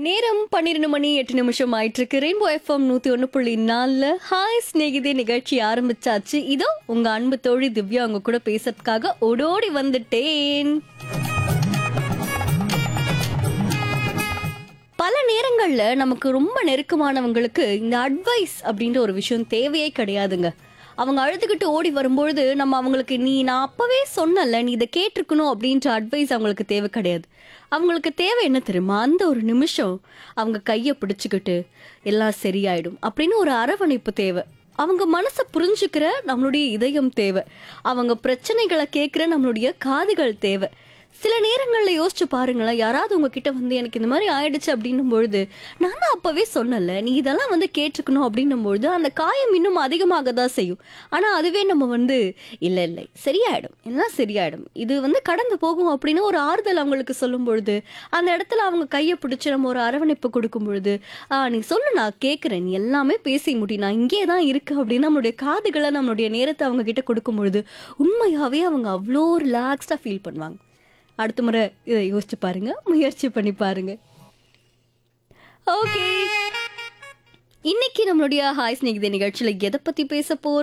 நேரம் பன்னிரெண்டு மணி எட்டு நிமிஷம் ஆயிட்டு இருக்கு ரெயின்போ எஃப்எம் நூத்தி ஒன்று புள்ளி நாலுல ஹாய் ஸ்நேகிதே நிகழ்ச்சி ஆரம்பிச்சாச்சு இதோ உங்க அன்பு தோழி திவ்யா உங்க கூட பேசுறதுக்காக ஓடோடி வந்துட்டேன் பல நேரங்கள்ல நமக்கு ரொம்ப நெருக்கமானவங்களுக்கு இந்த அட்வைஸ் அப்படின்ற ஒரு விஷயம் தேவையே கிடையாதுங்க அவங்க அழுதுகிட்டு ஓடி வரும்பொழுது நம்ம அவங்களுக்கு நீ நான் அப்பவே சொன்னல நீ இதை கேட்டிருக்கணும் அப்படின்ற அட்வைஸ் அவங்களுக்கு தேவை கிடையாது அவங்களுக்கு தேவை என்ன தெரியுமா அந்த ஒரு நிமிஷம் அவங்க கையை பிடிச்சுக்கிட்டு எல்லாம் சரியாயிடும் அப்படின்னு ஒரு அரவணைப்பு தேவை அவங்க மனசை புரிஞ்சுக்கிற நம்மளுடைய இதயம் தேவை அவங்க பிரச்சனைகளை கேட்குற நம்மளுடைய காதுகள் தேவை சில நேரங்களில் யோசிச்சு பாருங்களேன் யாராவது உங்ககிட்ட வந்து எனக்கு இந்த மாதிரி ஆயிடுச்சு அப்படின்னும் பொழுது நான் தான் அப்பவே சொன்னல நீ இதெல்லாம் வந்து கேட்டிருக்கணும் அப்படின்னும் பொழுது அந்த காயம் இன்னும் அதிகமாக தான் செய்யும் ஆனால் அதுவே நம்ம வந்து இல்லை இல்லை சரியாயிடும் எல்லாம் சரியாயிடும் இது வந்து கடந்து போகும் அப்படின்னு ஒரு ஆறுதல் அவங்களுக்கு சொல்லும் பொழுது அந்த இடத்துல அவங்க கையை பிடிச்சி நம்ம ஒரு அரவணைப்பு கொடுக்கும் பொழுது "ஆ, நீ சொல்லு நான் கேட்குறேன் நீ எல்லாமே பேசி முடி நான் இங்கே தான் இருக்கு அப்படின்னு நம்மளுடைய காதுகளை நம்மளுடைய நேரத்தை அவங்க கிட்ட கொடுக்கும் பொழுது உண்மையாகவே அவங்க அவ்வளோ ரிலாக்ஸ்டாக ஃபீல் பண்ணுவாங்க அடுத்த முறை இதை யோசிச்சு பாருங்க முயற்சி பண்ணி பாருங்க ஓகே இன்னைக்கு நம்மளுடைய ஹாய் ஸ்நேகித நிகழ்ச்சியில எதை பத்தி பேச போறோம்